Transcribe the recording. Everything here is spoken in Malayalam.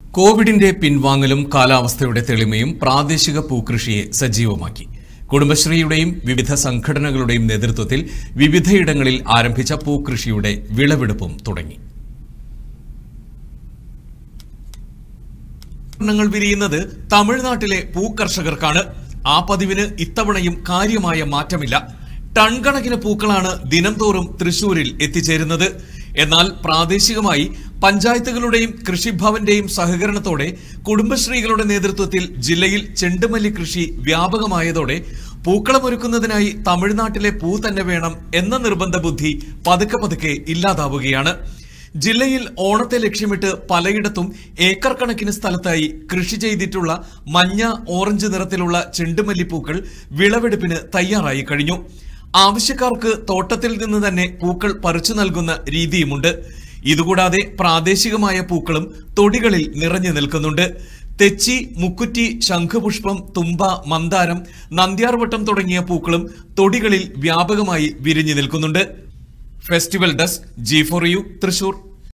കോവിഡിന്റെ പിൻവാങ്ങലും കാലാവസ്ഥയുടെ തെളിമയും പ്രാദേശിക പൂക്കൃഷിയെ സജീവമാക്കി കുടുംബശ്രീയുടെയും വിവിധ സംഘടനകളുടെയും നേതൃത്വത്തിൽ വിവിധയിടങ്ങളിൽ ആരംഭിച്ച പൂക്കൃഷിയുടെ വിളവെടുപ്പും തുടങ്ങി ങ്ങൾ വിരിയുന്നത് തമിഴ്നാട്ടിലെ പൂക്കർഷകർക്കാണ് ആ പതിവിന് ഇത്തവണയും കാര്യമായ മാറ്റമില്ല ടൺ കണക്കിന് പൂക്കളാണ് ദിനംതോറും തൃശൂരിൽ എത്തിച്ചേരുന്നത് എന്നാൽ പ്രാദേശികമായി പഞ്ചായത്തുകളുടെയും കൃഷിഭവന്റെയും സഹകരണത്തോടെ കുടുംബശ്രീകളുടെ നേതൃത്വത്തിൽ ജില്ലയിൽ ചെണ്ടുമല്ലി കൃഷി വ്യാപകമായതോടെ പൂക്കളമൊരുക്കുന്നതിനായി തമിഴ്നാട്ടിലെ പൂ തന്നെ വേണം എന്ന നിർബന്ധ ബുദ്ധി പതുക്കെ പതുക്കെ ഇല്ലാതാവുകയാണ് ജില്ലയിൽ ഓണത്തെ ലക്ഷ്യമിട്ട് പലയിടത്തും ഏക്കർ കണക്കിന് സ്ഥലത്തായി കൃഷി ചെയ്തിട്ടുള്ള മഞ്ഞ ഓറഞ്ച് നിറത്തിലുള്ള ചെണ്ടുമല്ലിപ്പൂക്കൾ വിളവെടുപ്പിന് തയ്യാറായി കഴിഞ്ഞു ആവശ്യക്കാർക്ക് തോട്ടത്തിൽ നിന്ന് തന്നെ പൂക്കൾ പറിച്ചു നൽകുന്ന രീതിയുമുണ്ട് ഇതുകൂടാതെ പ്രാദേശികമായ പൂക്കളും തൊടികളിൽ നിറഞ്ഞു നിൽക്കുന്നുണ്ട് തെച്ചി മുക്കുറ്റി ശംഖുപുഷ്പം തുമ്പ മന്ദാരം നന്ദ്യാർവട്ടം തുടങ്ങിയ പൂക്കളും തൊടികളിൽ വ്യാപകമായി വിരിഞ്ഞു നിൽക്കുന്നുണ്ട് festival desk G for you Thrissur